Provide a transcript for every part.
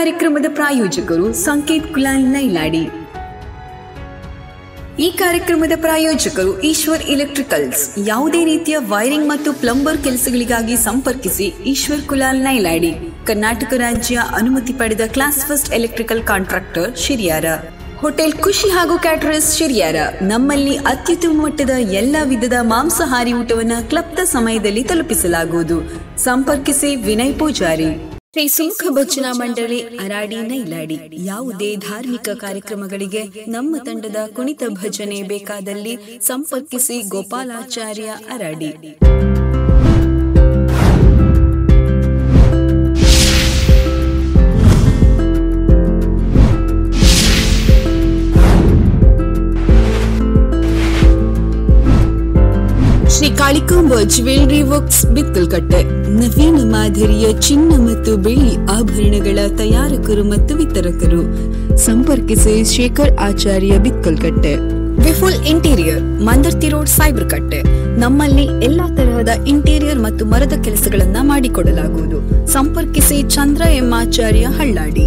ಕಾರ್ಯಕ್ರಮದ ಪ್ರಾಯೋಜಕರು ಸಂಕೇತ್ ಕುಲಾಲ್ ನೈಲಾಡಿ ಈ ಕಾರ್ಯಕ್ರಮದ ಪ್ರಾಯೋಜಕರು ಈಶ್ವರ್ ಎಲೆಕ್ಟ್ರಿಕಲ್ಸ್ ಯಾವುದೇ ರೀತಿಯ ವೈರಿಂಗ್ ಮತ್ತು ಪ್ಲಂಬರ್ ಕೆಲಸಗಳಿಗಾಗಿ ಸಂಪರ್ಕಿಸಿ ಈಶ್ವರ್ ಕುಲಾಲ್ ನೈಲಾಡಿ ಕರ್ನಾಟಕ ರಾಜ್ಯ ಅನುಮತಿ ಪಡೆದ class first electrical contractor Shiriyara hotel Khushi ಹಾಗೂ ಕ್ಯಾಟರರ್ಸ್ ಶಿರಿಯಾರ ನಮ್ಮಲ್ಲಿ ಅತ್ಯುತ್ತಮ ಮಟ್ಟದ ಎಲ್ಲ ವಿಧದ ಮಾಂಸಾಹಾರಿ ಊಟವನ್ನು ಕ್ಲಬ್ದ ಸಮಯದಲ್ಲಿ ತಲುಪಿಸಲಾಗುವುದು ಸಂಪರ್ಕಿಸಿ ವಿನಯ್ ಪೂಜಾರಿ ಶ್ರೀ ಸುಮುಖ ಭಜನಾ ಮಂಡಳಿ ಅರಾಡಿ ನೈಲಾಡಿ ಯಾವುದೇ ಧಾರ್ಮಿಕ ಕಾರ್ಯಕ್ರಮಗಳಿಗೆ ನಮ್ಮ ತಂಡದ ಕುಣಿತ ಭಜನೆ ಬೇಕಾದಲ್ಲಿ ಸಂಪರ್ಕಿಸಿ ಗೋಪಾಲಾಚಾರ್ಯ ಅರಾಡಿ ಶ್ರೀ ಕಾಳಿಕಾಂಬ ಜ್ಯುವೆಲರಿ ವರ್ಕ್ಸ್ ಬಿತ್ತಲ್ಕಟ್ಟೆ ನವೀನ ಮಾದರಿಯ ಚಿನ್ನ ಮತ್ತು ಬೆಳ್ಳಿ ಆಭರಣಗಳ ತಯಾರಕರು ಮತ್ತು ವಿತರಕರು ಸಂಪರ್ಕಿಸಿ Shekhar Acharya Bitkalkatte Vipul interior Mandarthi road Saibarkatte ನಮ್ಮಲ್ಲಿ ಎಲ್ಲಾ ತರಹದ ಇಂಟೀರಿಯರ್ ಮತ್ತು ಮರದ ಕೆಲಸಗಳನ್ನ ಮಾಡಿಕೊಡಲಾಗುವುದು ಸಂಪರ್ಕಿಸಿ ಚಂದ್ರ ಎಂ ಆಚಾರ್ಯ ಹಳ್ಳಾಡಿ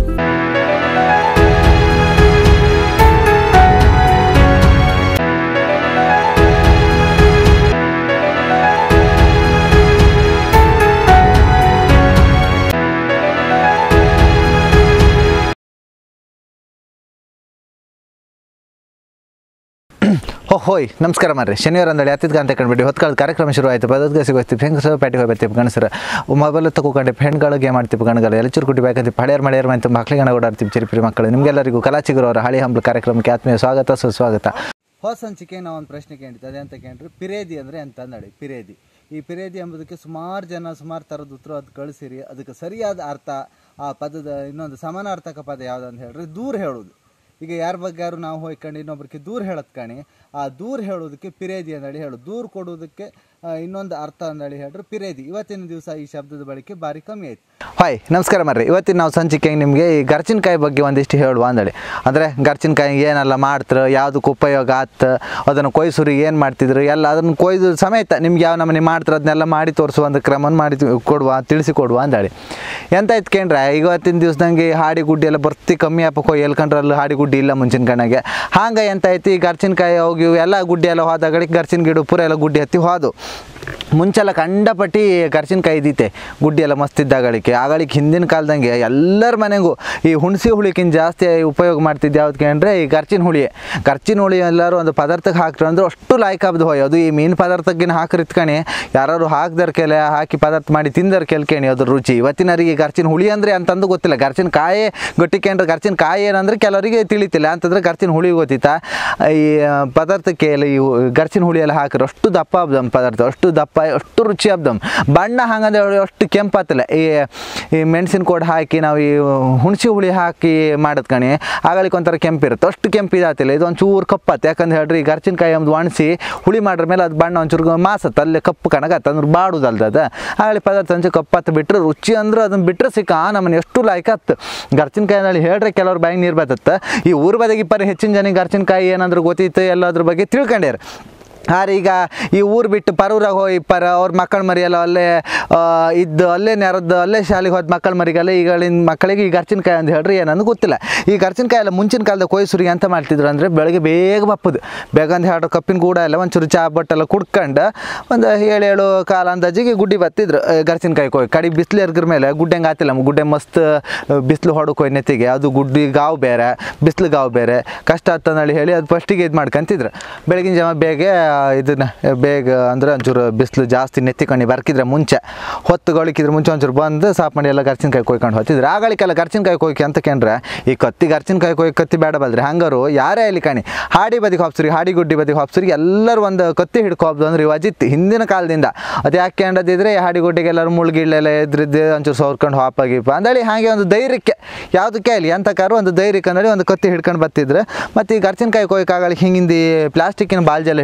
ಹೋ ಹೋಯ್ ನಮಸ್ಕಾರ ಮಾರ್ರಿ ಶನಿವಾರ ಅಂದಳಿ ಹತ್ತಿದ ಅಂತ ಕಂಡ್ಬಿಟ್ಟು ಹೊತ್ಕಾಲ ಕಾರ್ಯಕ್ರಮ ಶುರು ಆಯಿತು ಪದದ ಸಿಗೋಸ್ತಿ ಹೆಂಗಸರು ಪ್ಯಾಟಿಗೆ ಹೋಗ್ಬರ್ತೀವಿ ಗಣಸರು ಮೊಬೈಲ್ ತಗೊಂಡು ಹೆಣ್ಗಳು ಗೇಮ್ ಆಡ್ತೀವಿ ಗಣಗಳು ಎಲ್ಲ ಚುರುಕುಟಿ ಬೇಕಂತ ಹಳೆಯರ್ ಮಳೆಯರ್ ಮಂತು ಮಕ್ಳಿಗೆ ಓಡಾಡ್ತೀವಿ ಚಿರಿಪಿರಿ ಮಕ್ಕಳು ನಿಮಗೆಲ್ಲರಿಗೂ ಕಲಾಚಿಗರು ಅವರ ಹಳಿ ಹಂಬಲ ಕಾರ್ಯಕ್ರಮಕ್ಕೆ ಆತ್ಮೀಯ ಸ್ವಾಗತ ಸುಸ್ವಾಗತ ಹೊಸ ಸಂಚಿಕೆ ನಾವು ಒಂದು ಪ್ರಶ್ನೆ ಕೇಳಿದ್ದು ಅದೇ ಅಂತ ಕೇಳಿದ್ರೆ ಪಿರೇದಿ ಅಂದರೆ ಅಂತ ಅಂದಳಿ ಪಿರೇದಿ ಈ ಪಿರೇದಿ ಎಂಬುದಕ್ಕೆ ಸುಮಾರು ಜನ ಸುಮಾರು ಥರದ ಉತ್ತರ ಅದು ಕಳಿಸಿರಿ ಅದಕ್ಕೆ ಸರಿಯಾದ ಅರ್ಥ ಆ ಪದದ ಇನ್ನೊಂದು ಸಮಾನಾರ್ಥಕ ಪದ ಯಾವ್ದು ಅಂತ ಹೇಳಿದ್ರೆ ದೂರ ಹೇಳೋದು ಈಗ ಯಾರ ಬಗ್ಗೆ ಯಾರು ನಾವು ಹೋಯ್ಕೊಂಡು ಇನ್ನೊಬ್ರಿಗೆ ದೂರ ಹೇಳತ್ ಕಾಣಿ ಆ ದೂರ ಹೇಳೋದಕ್ಕೆ ಪಿರೇದಿ ಅಂದೇಳಿ ಹೇಳೋದು ದೂರ ಕೊಡೋದಕ್ಕೆ ಆ, ಇನ್ನೊಂದು ಅರ್ಥ ಅಂದೇಳಿ ಹೇಳಿದ್ರೆ ಪಿರೇದಿ ಇವತ್ತಿನ ದಿವಸ ಈ ಶಬ್ದದ ಬಳಕೆ ಭಾರಿ ಕಮ್ಮಿ ಆಯ್ತು ಹಾಯ್ ನಮಸ್ಕಾರ ಮರ್ರಿ ಇವತ್ತಿನ ನಾವು ಸಂಚಿಕೆಗೆ ನಿಮಗೆ ಈ ಗರ್ಚಿನಕಾಯಿ ಬಗ್ಗೆ ಒಂದಿಷ್ಟು ಹೇಳುವ ಅಂದಳಿ ಅಂದರೆ ಗರ್ಚಿನಕಾಯಿ ಏನೆಲ್ಲ ಮಾಡ್ತಾರೆ ಯಾವುದಕ್ಕೆ ಉಪಯೋಗ ಆತ ಅದನ್ನು ಕೊಯ್ಸುರಿ ಏನು ಮಾಡ್ತಿದ್ರು ಎಲ್ಲ ಅದನ್ನು ಕೊಯ್ದು ಸಮೇತ ನಿಮ್ಗೆ ಯಾವ ನಮೂನೆ ಮಾಡ್ತಾರೆ ಅದನ್ನೆಲ್ಲ ಮಾಡಿ ತೋರಿಸುವ ಒಂದು ಕ್ರಮವನ್ನು ಮಾಡಿ ತಿ- ಕೊಡುವ ತಿಳಿಸಿ ಕೊಡುವ ಅಂದಳಿ ಎಂತ ಆಯ್ತು ಕೇಂದ್ರ ಇವತ್ತಿನ ದಿವ್ಸದಂಗೆ ಹಾಡಿ ಗುಡ್ಡಿ ಎಲ್ಲ ಬರ್ತಿ ಕಮ್ಮಿ ಆಪ ಕೊಯ್ ಎಲ್ಕಂಡ್ರಲ್ಲಿ ಹಾಡಿ ಗುಡ್ಡಿ ಇಲ್ಲ ಮುಂಚಿನ ಕಣ್ಣಗೆ ಹಾಂಗೆ ಎಂತ ಆಯ್ತು ಈ ಗರ್ಚಿನಕಾಯಿ ಹೋಗಿ ಇವು ಎಲ್ಲ ಗುಡ್ಡಿ ಎಲ್ಲ ಹೋದ ಗಡಿಗೆ ಗರ್ಚಿನ ಗಿಡ ಪೂರ ಎಲ್ಲ ಗುಡ್ಡಿ ಹತ್ತಿ ಹೋದು ಮುಂಚೆಲ್ಲ ಕಂಡಪಟ್ಟಿ ಗರ್ಚಿನಕಾಯಿ ಇದ್ದಿತ್ತೆ ಗುಡ್ಡಿ ಎಲ್ಲ ಮಸ್ತ್ ಇದ್ದಾಗಳಿಕೆ ಆಗಳಿಕೆ ಹಿಂದಿನ ಕಾಲದಂಗೆ ಎಲ್ಲರ ಮನೆಗೂ ಈ ಹುಣಸಿ ಹುಳಿಕಿಂತ ಜಾಸ್ತಿ ಉಪಯೋಗ ಮಾಡ್ತಿದ್ದು ಯಾವ್ದಕ್ಕೆ ಅಂದರೆ ಈ ಗರ್ಚಿನ ಹುಳಿ ಗರ್ಚಿನ ಹುಳಿ ಎಲ್ಲರೂ ಒಂದು ಪದಾರ್ಥಕ್ಕೆ ಹಾಕ್ರು ಅಂದ್ರೆ ಅಷ್ಟು ಲಾಯ್ಕಾಬ್ದು ಹೋಯ್ ಅದು ಈ ಮೀನು ಪದಾರ್ಥಕ್ಕಿನ ಹಾಕಿರಿತ್ಕಣಿ ಯಾರು ಹಾಕ್ದರ್ ಕೆಲೆ ಹಾಕಿ ಪದಾರ್ಥ ಮಾಡಿ ತಿಂದರ್ ಕೆಲ್ಕೇಣಿ ಅದ್ರ ರುಚಿ ಇವತ್ತಿನರಿಗೆ ಗರ್ಚಿನ ಹುಳಿ ಅಂದರೆ ಅಂತಂದು ಗೊತ್ತಿಲ್ಲ ಗರ್ಚಿನ ಕಾಯಿ ಗಟ್ಟಿಕೆಂಡ್ರೆ ಗರ್ಚಿನ ಕಾಯಿ ಏನಂದ್ರೆ ಕೆಲವರಿಗೆ ತಿಳಿತಿಲ್ಲ ಅಂತಂದ್ರೆ ಗರ್ಚಿನ ಹುಳಿ ಗೊತ್ತಿತ್ತಾ ಈ ಆ, ಪದಾರ್ಥಕ್ಕೆ ಎಲ್ಲ ಈ ಗರ್ಚಿನ ಹುಳಿ ಎಲ್ಲ ಹಾಕಿರೋ ಅಷ್ಟು ದಪ್ಪ ಆಗ್ದಮ್ ಪದಾರ್ಥ ಅಷ್ಟು ದಪ್ಪ ಅಷ್ಟು ರುಚಿ ಆಗ್ದಮ್ ಬಣ್ಣ ಹಂಗಂದ್ರೆ ಅವ್ರು ಅಷ್ಟು ಕೆಂಪಾತಿಲ್ಲ ಈ ಈ ಮೆಣಸಿನ ಕೋಡ್ ಹಾಕಿ ನಾವು ಈ ಹುಣಸಿ ಹುಳಿ ಹಾಕಿ ಮಾಡೋದು ಕಣಿ ಆಗಳಿಗೆ ಒಂಥರ ಕೆಂಪಿರುತ್ತೆ ಅಷ್ಟು ಕೆಂಪು ಇದಾತಿಲ್ಲ ಇದು ಒಂಚೂರು ಕಪ್ಪತ್ತೆ ಯಾಕಂದ್ರೆ ಹೇಳ್ರಿ ಈ ಗರ್ಚಿನಕಾಯಿ ಒಂದು ಒಣಸಿ ಹುಳಿ ಮಾಡ್ರ ಮೇಲೆ ಅದು ಬಣ್ಣ ಒಂಚೂರು ಮಾಸತ್ತೆ ಅಲ್ಲೇ ಕಪ್ಪು ಕಣಗತ್ತೆ ಅಂದ್ರೆ ಬಾಡುದಲ್ದ ಅದು ಆಗಲಿ ಪದಾರ್ಥ ಒಂಚೂರು ಕಪ್ಪತ್ತು ಬಿಟ್ಟರೆ ರುಚಿ ಅಂದ್ರೆ ಅದನ್ನ ಬಿಟ್ಟರೆ ಸಿಕ್ಕ ನಮ್ಮನೆ ಎಷ್ಟು ಲಾಯ್ಕ್ ಆತ್ತು ಗರ್ಚಿನಕಾಯಿನಲ್ಲಿ ಹೇಳ್ರೆ ಕೆಲವ್ರು ಬಾಯಿಗೆ ನೀರು ಬರ್ತತ್ತೆ ಈ ಊರು ಬದಿಗೆ ಇಪ್ಪರು ಹೆಚ್ಚಿನ ಜನ ಗರ್ಚಿನಕಾಯಿ ಏನಾದ್ರು ಗೊತ್ತಿತ್ತು ಎಲ್ಲದ್ರ ಬಗ್ಗೆ ತಿಳ್ಕೊಂಡ್ಯಾರ ಆದ್ರೆ ಈಗ ಈ ಊರು ಬಿಟ್ಟು ಪರೂರಾಗ ಹೋಗಿ ಪರ ಅವ್ರ ಮಕ್ಕಳ ಮರಿ ಎಲ್ಲ ಅಲ್ಲೇ ಆ, ಇದ್ದು ಅಲ್ಲೇ ನೆರದ್ದು ಅಲ್ಲೇ ಶಾಲೆಗೆ ಹೋದ ಮಕ್ಕಳ ಮರಿಗೆಲ್ಲ ಈಗಳಿನ ಮಕ್ಕಳಿಗೆ ಈ ಗರ್ಚಿನಕಾಯಿ ಅಂತ ಹೇಳ್ರಿ ಏನಂದು ಗೊತ್ತಿಲ್ಲ ಈ ಗರ್ಚಿನಕಾಯಿ ಎಲ್ಲ ಮುಂಚಿನ ಕಾಲದ ಕೊಯ್ಸುರಿಗೆ ಅಂತ ಮಾಡ್ತಿದ್ರು ಅಂದರೆ ಬೆಳಗ್ಗೆ ಬೇಗ ಬಪ್ಪದು ಬೇಗ ಅಂತ ಹೇಳ್ರೆ ಕಪ್ಪಿನ ಕೂಡ ಎಲ್ಲ ಒಂಚೂರು ಚಾ ಬಟ್ಟೆಲ್ಲ ಕುಡ್ಕೊಂಡು ಒಂದು ಏಳು ಏಳು ಕಾಲ ಅಂದಾಜಿಗೆ ಗುಡ್ಡಿ ಬತ್ತಿದ್ರು ಆ, ಗರ್ಚಿನಕಾಯಿ ಕೊಯ್ ಕಡಿ ಬಿಸಿಲು ಎರ್ಗ್ರ ಮೇಲೆ ಗುಡ್ಡೆಂಗೆ ಆತಿಲ್ಲ ಗುಡ್ಡೆ ಮಸ್ತ್ ಬಿಸಿಲು ಹೊಡಕ್ ಹೋಯ್ ನೆತ್ತಿಗೆ ಅದು ಗುಡ್ಡಿ ಗಾವು ಬೇರೆ ಬಿಸಿಲು ಗಾವು ಬೇರೆ ಕಷ್ಟ ಆತಂದೇಳಿ ಹೇಳಿ ಅದು ಫಸ್ಟಿಗೆ ಇದು ಮಾಡ್ಕೊಂತಿದ್ರು ಬೆಳಗಿನ ಜಾವ ಬೇಗ ಇದನ್ನ ಬೇಗ ಅಂದ್ರೆ ಒಂಚೂರು ಬಿಸಿಲು ಜಾಸ್ತಿ ನೆತ್ತಿ ಕಣ್ಣಿ ಬರ್ಕಿದ್ರೆ ಮುಂಚೆ ಹೊತ್ತು ಗಳಿಕಿದ್ರೆ ಮುಂಚೆ ಒಂಚೂರು ಬಂದು ಸಾಫ್ ಮಾಡಿ ಎಲ್ಲ ಗರ್ಚಿನಕಾಯಿ ಕೊಯ್ಕೊಂಡು ಹೋಗ್ತಿದ್ರು ಆಗಳಿಗೆಲ್ಲ ಗರ್ಚಿನಕಾಯಿ ಕೊಯ್ಕೆ ಅಂತ ಕೇಂದ್ರ ಈ ಕತ್ತಿ ಗರ್ಚಿನಕಾಯಿ ಕೊಯ್ ಕತ್ತಿ ಬೇಡ ಬಲ್ರಿ ಹಂಗಾರು ಯಾರೇ ಅಲ್ಲಿ ಕಾಣಿ ಹಾಡಿ ಬದಿಗೆ ಹಾಪ್ಸ್ರಿ ಹಾಡಿ ಗುಡ್ಡಿ ಬದಿಗೆ ಹಾಪ್ಸ್ರಿ ಎಲ್ಲರೂ ಒಂದು ಕತ್ತಿ ಹಿಡ್ಕೊಬ್ದು ಅಂದ್ರೆ ಇವಾಗಿತ್ತು ಹಿಂದಿನ ಕಾಲದಿಂದ ಅದು ಯಾಕೆ ಅಂಡದಿದ್ರೆ ಹಾಡಿ ಗುಡ್ಡಿಗೆ ಎಲ್ಲರೂ ಮುಳುಗಿಳ್ಳೆಲ್ಲ ಎದ್ರಿದ್ದು ಒಂಚೂರು ಸೋರ್ಕೊಂಡು ಹಾಪಾಗಿಪ್ಪ ಅಂದೇಳಿ ಹಾಗೆ ಒಂದು ಧೈರ್ಯಕ್ಕೆ ಯಾವುದಕ್ಕೆ ಅಲ್ಲಿ ಅಂತ ಕಾರು ಒಂದು ಧೈರ್ಯಕ್ಕೆ ಅಂದೇಳಿ ಒಂದು ಕತ್ತಿ ಹಿಡ್ಕೊಂಡು ಬರ್ತಿದ್ರು ಮತ್ತು ಈ ಗರ್ಚಿನಕಾಯಿ ಕೊಯ್ಕಾಗಲಿ ಹಿಂಗಿಂದು ಪ್ಲಾಸ್ಟಿಕ್ಕಿನ ಬಾಲ್ಜಿ ಎಲ್ಲ ಹಿಡ್ಕೊ ಬತ್ತ